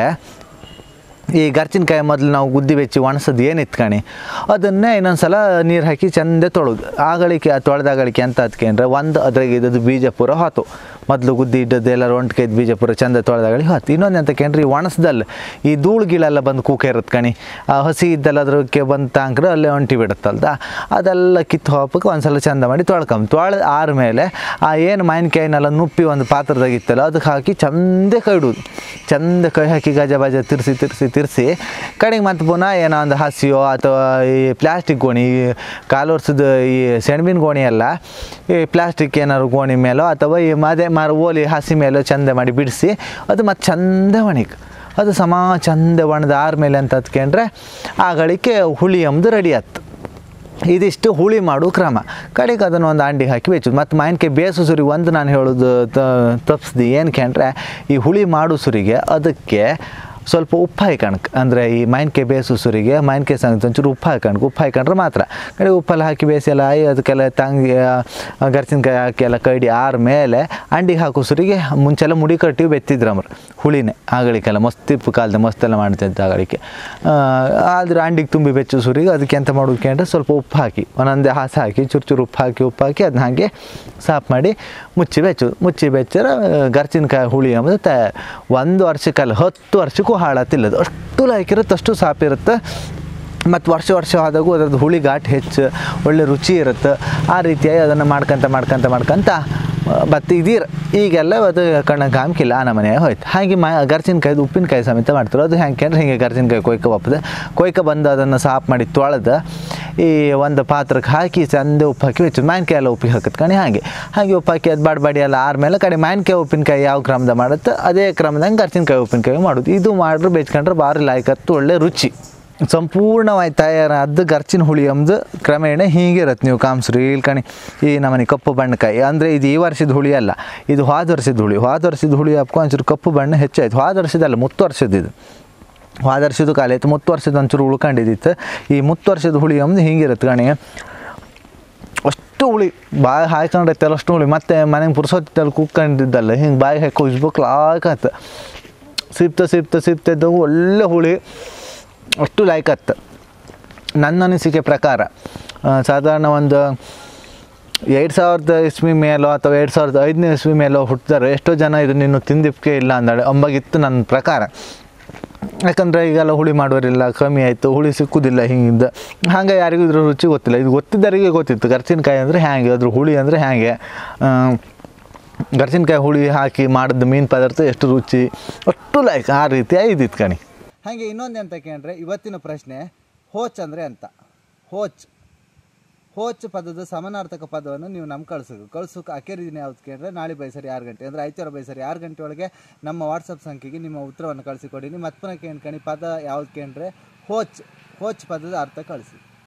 ಈ ಗರ್ಚಿನಕಾಯಿ ಮೊದಲು ನಾವು ಗುದ್ದಿ ಬೆಚ್ಚಿ ಒಣಸೋದು ಏನು ಇತ್ಕಣಿ ಅದನ್ನೇ ಇನ್ನೊಂದು ಸಲ ನೀರು ಹಾಕಿ ಚಂದ ತೊಳೆದು ಆಗಳಿಕೆ ತೊಳೆದಾಗಳಿಕೆ ಅಂತ ಅದಕ್ಕೆ ಅಂದರೆ ಒಂದು ಅದ್ರಾಗ ಇದ್ದದ್ದು ಬೀಜ ಪೂರ ಹೊತ್ತು ಮೊದಲು ಗುದ್ದಿ ಇದ್ದದ್ದು ಎಲ್ಲ ರಂಟ್ಕೈದು ಬೀಜ ಪೂರ ಚಂದ ತೊಳೆದಾಗಳಿ ಹೊತ್ತು ಇನ್ನೊಂದು ಅಂತ ಕೇಳ್ರಿ ಈ ಒಣಸ್ದಲ್ಲ ಈ ಧೂಳು ಗೀಳೆಲ್ಲ ಬಂದು ಕೂಕ ಇರುತ್ತೆ ಕಣಿ ಆ ಹಸಿ ಇದ್ದಲ್ಲ ಅದ್ರಕ್ಕೆ ಬಂದು ತಾಂಕ್ರೆ ಅಲ್ಲೇ ಒಂಟಿ ಬಿಡುತ್ತಲ್ದ ಅದೆಲ್ಲ ಕಿತ್ತು ಹೋಪಕ್ಕೆ ಒಂದು ಸಲ ಚಂದ ಮಾಡಿ ತೊಳ್ಕೊಂಬ ತೊಳೆದು ಆದ್ಮೇಲೆ ಆ ಏನು ಮಾವಿನಕಾಯಿನೆಲ್ಲ ನುಪ್ಪಿ ಒಂದು ಪಾತ್ರದಾಗ ಇತ್ತಲ್ಲ ಅದಕ್ಕೆ ಹಾಕಿ ಚಂದ ಕೈ ಇಡೋದು ಚಂದ ಕೈ ಹಾಕಿ ಗಜ ಬಜ ತಿರ್ಸಿ ತಿರ್ಸಿ ತಿರ್ಸಿ ಕಡೆಗೆ ಮತ್ತೆ ಪುನಃ ಏನೋ ಒಂದು ಹಸಿಯೋ ಅಥವಾ ಈ ಪ್ಲಾಸ್ಟಿಕ್ ಗೋಣಿ ಈ ಕಾಲು ವರ್ಷದ ಈ ಸೆಣಬಿನ ಗೋಣಿ ಎಲ್ಲ ಈ ಪ್ಲಾಸ್ಟಿಕ್ ಏನಾದ್ರು ಗೋಣಿ ಮೇಲೋ ಅಥವಾ ಈ ಮದೆ ಮರ ಓಲಿ ಹಸಿ ಮೇಲೋ ಚಂದ ಮಾಡಿ ಬಿಡಿಸಿ ಅದು ಮತ್ತೆ ಚಂದ ಒಣಿಕ್ ಅದು ಸಮ ಚಂದ ಒಣದ ಆರ್ಮೇಲೆ ಅಂತ ಹತ್ಕೊಂಡ್ರೆ ಆ ಗಳಿಕೆ ಹುಳಿ ಎಂಬುದು ರೆಡಿ ಆಯ್ತು ಇದಿಷ್ಟು ಹುಳಿ ಮಾಡೋ ಕ್ರಮ ಕಡೆಗೆ ಅದನ್ನು ಒಂದು ಅಂಡಿಗೆ ಹಾಕಿ ಬೆಚ್ಚೋದು ಮತ್ತು ಮಾವಿನಕಾಯಿ ಬೇಸು ಸುರಿ ಒಂದು ನಾನು ಹೇಳೋದು ತಪ್ಪಿಸ್ದು ಏನಕ್ಕೆ ಅಂದರೆ ಈ ಹುಳಿ ಮಾಡೋ ಸುರಿಗೆ ಅದಕ್ಕೆ ಸ್ವಲ್ಪ ಉಪ್ಪು ಹಾಕಣಕ್ ಅಂದರೆ ಈ ಮಾವಿನಕಾಯಿ ಬೇಸು ಸುರಿಗೆ ಮಾವಿನಕಾಯಿ ಸಂಗತಿ ಒಂಚೂರು ಉಪ್ಪು ಹಾಕಣಕ್ ಉಪ್ಪು ಹಾಕೊಂಡ್ರೆ ಮಾತ್ರ ಕಡೆ ಉಪ್ಪೆಲ್ಲ ಹಾಕಿ ಬೇಯಿಸಿ ಎಲ್ಲ ಆಯಿ ಅದಕ್ಕೆಲ್ಲ ತಂಗಿ ಗರ್ಚಿನಕಾಯಿ ಹಾಕಿ ಎಲ್ಲ ಕಡಿ ಆರ ಮೇಲೆ ಅಂಡಿಗೆ ಹಾಕೋ ಸುರಿಗೆ ಮುಂಚೆಲ್ಲ ಮುಡಿ ಕಟ್ಟಿ ಬೆತ್ತಿದ್ರು ಅಮ್ರ ಹುಳಿನೇ ಆಗಳಿಗೆಲ್ಲ ಮಸ್ತಿಪ್ಪು ಕಾಲದ ಮಸ್ತೆಲ್ಲ ಮಾಡ್ತಿದ್ದ ಆಗಳಿಕೆ ಆದ್ರೆ ಅಂಡಿಗೆ ತುಂಬಿ ಬೆಚ್ಚು ಸುರಿಗೆ ಅದಕ್ಕೆ ಎಂತ ಮಾಡೋದಕ್ಕೆ ಅಂದರೆ ಸ್ವಲ್ಪ ಉಪ್ಪು ಹಾಕಿ ಒಂದೊಂದೇ ಹಾಸು ಹಾಕಿ ಚೂರು ಚೂರು ಉಪ್ಪು ಹಾಕಿ ಉಪ್ಪು ಹಾಕಿ ಅದನ್ನ ಹಾಗೆ ಸಾಫ್ ಮಾಡಿ ಮುಚ್ಚಿ ಬೆಚ್ಚು ಮುಚ್ಚಿ ಬೆಚ್ಚರ ಗರ್ಚಿನಕಾಯಿ ಹುಳಿ ಅಂಬುದು ತ ಒಂದು ವರ್ಷಕ್ಕಲ್ಲ ಹತ್ತು ವರ್ಷಕ್ಕೂ ಹಾಳಾತಿಲ್ಲದು ಅಷ್ಟು ಲಾಯ್ಕಿರುತ್ತೆ ಅಷ್ಟು ಸಾಪಿರುತ್ತೆ ಮತ್ತು ವರ್ಷ ವರ್ಷ ಆದಾಗೂ ಅದ್ರದ್ದು ಹುಳಿ ಘಾಟ್ ಹೆಚ್ಚು ಒಳ್ಳೆ ರುಚಿ ಇರುತ್ತೆ ಆ ರೀತಿಯಾಗಿ ಅದನ್ನು ಮಾಡ್ಕೊಂತ ಮಾಡ್ಕೊಂತ ಮಾಡ್ಕೊಂತ ಬತ್ತು ಇದೀರ ಈಗೆಲ್ಲ ಅದು ಕಣ್ಣಗೆ ಕಾಮ್ಕಿಲ್ಲ ಆ ನಮನೆ ಹೋಯ್ತು ಹಾಗೆ ಮಾ ಗರ್ಚಿನಕಾಯ್ದು ಉಪ್ಪಿನಕಾಯಿ ಸಮೇತ ಮಾಡ್ತಾರೆ ಅದು ಹೆಂಗೆ ಅಂದ್ರೆ ಹಿಂಗೆ ಗರ್ಚಿನಕಾಯಿ ಕೊಯ್ಕ ಬಪ್ಪದೆ ಕೊಯ್ಕ ಬಂದು ಅದನ್ನು ಸಾಫ್ ಮಾಡಿ ತೊಳೆದು ಈ ಒಂದು ಪಾತ್ರಕ್ಕೆ ಹಾಕಿ ಚಂದ ಉಪ್ಪು ಹಾಕಿ ಬೆಚ್ಚು ಮಾವಿನಕಾಯಿ ಎಲ್ಲ ಉಪ್ಪಿಗೆ ಹಾಕತ್ ಕಣಿ ಹಾಗೆ ಹಾಗೆ ಉಪ್ಪು ಹಾಕಿ ಅದು ಬಾಡಿ ಎಲ್ಲ ಆದ್ಮೇಲೆ ಕಡೆ ಮಾವಿನಕಾಯಿ ಉಪ್ಪಿನಕಾಯಿ ಯಾವ ಕ್ರಮದ ಮಾಡುತ್ತೆ ಅದೇ ಕ್ರಮದಂಗೆ ಗರ್ಚಿನಕಾಯಿ ಉಪ್ಪಿನಕಾಯಿ ಮಾಡೋದು ಇದು ಮಾಡ್ರೆ ಬೆಚ್ಕೊಂಡ್ರೆ ಭಾರಿ ಲಾಯ್ಕತ್ತು ಒಳ್ಳೆ ರುಚಿ ಸಂಪೂರ್ಣವಾಗಿ ತಯಾರಾದ ಗರ್ಚಿನ ಹುಳಿ ಅಂಬದು ಕ್ರಮೇಣ ಹೀಗಿರತ್ತೆ ನೀವು ಕಾಮ್ಸ್ರಿ ಇಲ್ಲಿ ಕಣಿ ಈ ನಮ್ಮನೆ ಕಪ್ಪು ಬಣ್ಣಕಾಯಿ ಅಂದರೆ ಇದು ಈ ವರ್ಷದ ಹುಳಿ ಅಲ್ಲ ಇದು ಹೋದ ವರ್ಷದ ಹುಳಿ ಹೋದ ವರ್ಷದ ಹುಳಿ ಹಾಪ್ಕೊ ಒಂಚೂರು ಕಪ್ಪು ಬಣ್ಣ ಹೆಚ್ಚಾಯ್ತು ಹೋದ ವರ್ಷದಲ್ಲ ಮುತ್ತು ವರ್ಷದ ಇದು ಹೋದ ವರ್ಷದ ಕಾಲ ಆಯ್ತು ಮುತ್ತು ವರ್ಷದ ಒಂಚೂರು ಉಳ್ಕೊಂಡಿದ್ದಿತ್ತು ಈ ಮುತ್ತು ವರ್ಷದ ಹುಳಿ ಅಂಬದು ಹಿಂಗಿರುತ್ತೆ ಕಣಿ ಅಷ್ಟು ಹುಳಿ ಬಾಯಿ ಹಾಕೊಂಡೈತಲ್ಲ ಅಷ್ಟು ಹುಳಿ ಮತ್ತೆ ಮನೆಗೆ ಪುರ್ಸೊತ್ತಲ್ಲಿ ಕುಕ್ಕೊಂಡಿದ್ದಲ್ಲ ಹಿಂಗೆ ಬಾಯಿ ಹಾಕಿ ಉಜ್ಬೇಕು ಲಾಕತ್ತ ಸಿಪ್ತ ಸಿಪ್ತ ಸಿಪ್ತ ಇದ್ದಾಗ ಒಳ್ಳೆ ಹುಳಿ ಅಷ್ಟು ಲಾಯ್ಕತ್ತ ನನ್ನ ಅನಿಸಿಕೆ ಪ್ರಕಾರ ಆ, ಸಾಧಾರಣ ಒಂದು ಎರಡು ಸಾವಿರದ ಇಸ್ವಿ ಮೇಲೋ ಅಥವಾ ಎರಡು ಸಾವಿರದ ಐದನೇ ಇಸ್ವಿ ಮೇಲೋ ಹುಟ್ಟಿದಾರೆ ಎಷ್ಟೋ ಜನ ಇದನ್ನ ಇನ್ನೂ ತಿಂದಿಪ್ಕೆ ಇಲ್ಲ ಅಂದಾಳೆ ಅಂಬಾಗಿತ್ತು ನನ್ನ ಪ್ರಕಾರ ಯಾಕಂದರೆ ಈಗೆಲ್ಲ ಹುಳಿ ಮಾಡೋರಿಲ್ಲ ಕಮ್ಮಿ ಆಯಿತು ಹುಳಿ ಸಿಕ್ಕುದಿಲ್ಲ ಹಿಂಗಿಂದ ಹಾಗೆ ಯಾರಿಗೂ ಇದ್ರ ರುಚಿ ಗೊತ್ತಿಲ್ಲ ಇದು ಗೊತ್ತಿದ್ದವರಿಗೆ ಗೊತ್ತಿತ್ತು ಗರ್ಚಿನಕಾಯಿ ಅಂದರೆ ಹ್ಯಾಂಗೆ ಅದ್ರ ಹುಳಿ ಅಂದರೆ ಹ್ಯಾಂಗೆ ಆ, ಗರ್ಚಿನಕಾಯಿ ಹುಳಿ ಹಾಕಿ ಮಾಡಿದ ಮೀನು ಪದಾರ್ಥ ಎಷ್ಟು ರುಚಿ ಅಷ್ಟು ಲೈಕ್ ಆ ರೀತಿ ಇದ್ದಿತ್ತು ಕಣಿ ಹಾಗೆ ಇನ್ನೊಂದು ಅಂತ ಕೇಳಿದ್ರೆ ಇವತ್ತಿನ ಪ್ರಶ್ನೆ ಹೋಚ್ ಅಂದರೆ ಅಂತ ಹೋಚ್ ಹೋಚ್ ಪದದ ಸಮಾನಾರ್ಥಕ ಪದವನ್ನು ನೀವು ನಮ್ಗೆ ಕಳ್ಸೋದು ಕಳ್ಸೋಕೆ ಅಕೇರಿ ದಿನ ಯಾವ್ದು ಕೇಳಿದ್ರೆ ನಾಳೆ ಬೈಸರಿ ಆರು ಗಂಟೆ ಅಂದರೆ ಐತಾರ ಬೈಸರಿ ಆರು ಗಂಟೆ ಒಳಗೆ ನಮ್ಮ ವಾಟ್ಸಪ್ ಸಂಖ್ಯೆಗೆ ನಿಮ್ಮ ಉತ್ತರವನ್ನು ಕಳಿಸಿಕೊಡಿ ನಿಮ್ಮ ಮತ್ತೆ ಕೇಳ್ಕಣಿ ಪದ ಯಾವ್ದು ಕೇಳಿದ್ರೆ ಹೋಚ್ ಹೋಚ್ ಪದದ ಅರ್ಥ ಕಳಿಸಿ